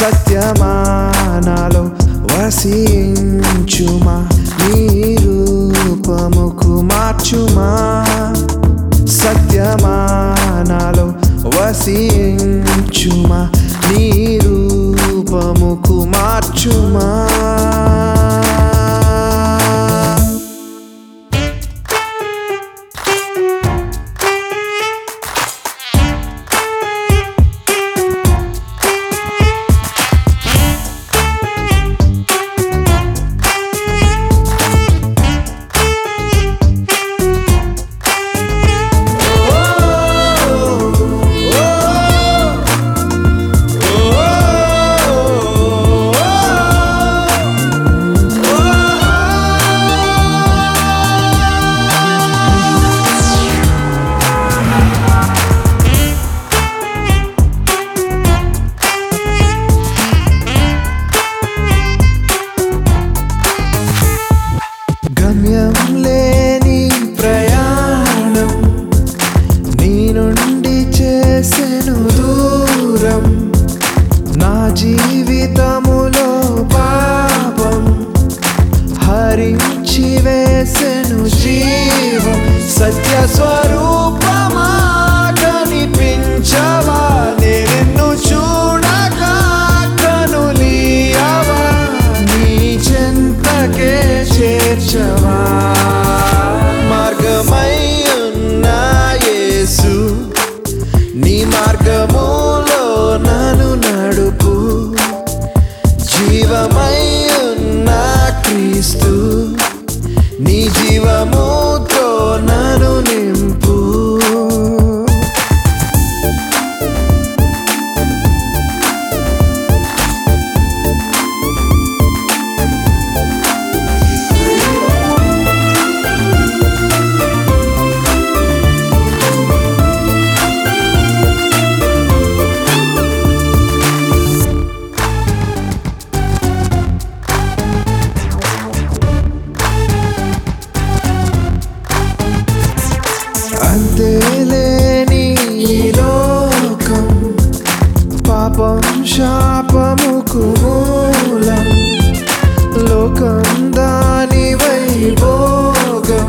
సత్యమానాలో వసించుమా నీ రూపముకు మార్చుమా సత్యమానాలో వసించుమా నీ రూపముకు మార్చుమా గమ్యం లేని ప్రయాణం నీ నుండి చేసెను దూరం నా జీవితములో పాపం హరించి వేసెను జీవం సత్య స్వరూపమా కనిపించవా నేను చూడగా కనులీయవా నీ చెంతకే చేర్చవా మార్గమై ఉన్న యేసు నీ మార్గములో నన్ను నడుపు జీవమై ఉన్న క్రీస్తు నీ జీవముతో నన్ను నింపు అంతేలేని ఈ లోకం పాపం శాపముకు మూలం లోకం దాని వైభోగం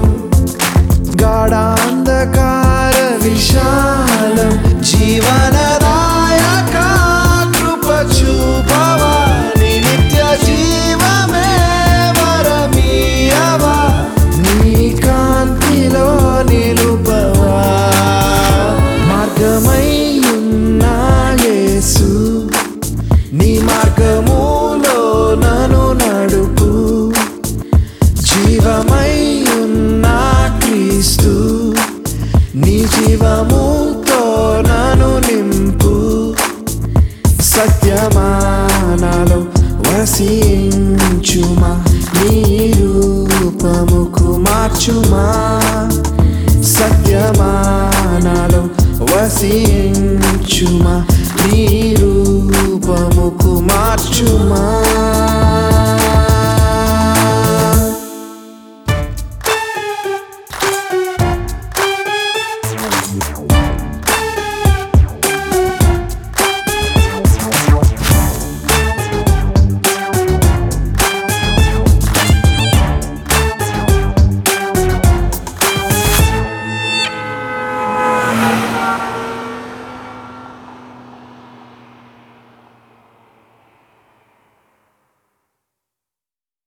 గాఢాంధకార విశాలం జీవనదాయక కృప చూపవా నీ నిత్య జీవమే వరమీయవా నీ కాంతిలో నిలుపవా మార్గమై ఉన్న యేసు నీ మార్గములో నన్ను నడుపు జీవమై ఉన్న క్రీస్తు నీ జీవముతో నన్ను నింపు సత్యమానాలో వసించుమా నీ రూపముకు మార్చుమా సత్యమానాలో వసించుమా నీ రూపముకు మార్చుమా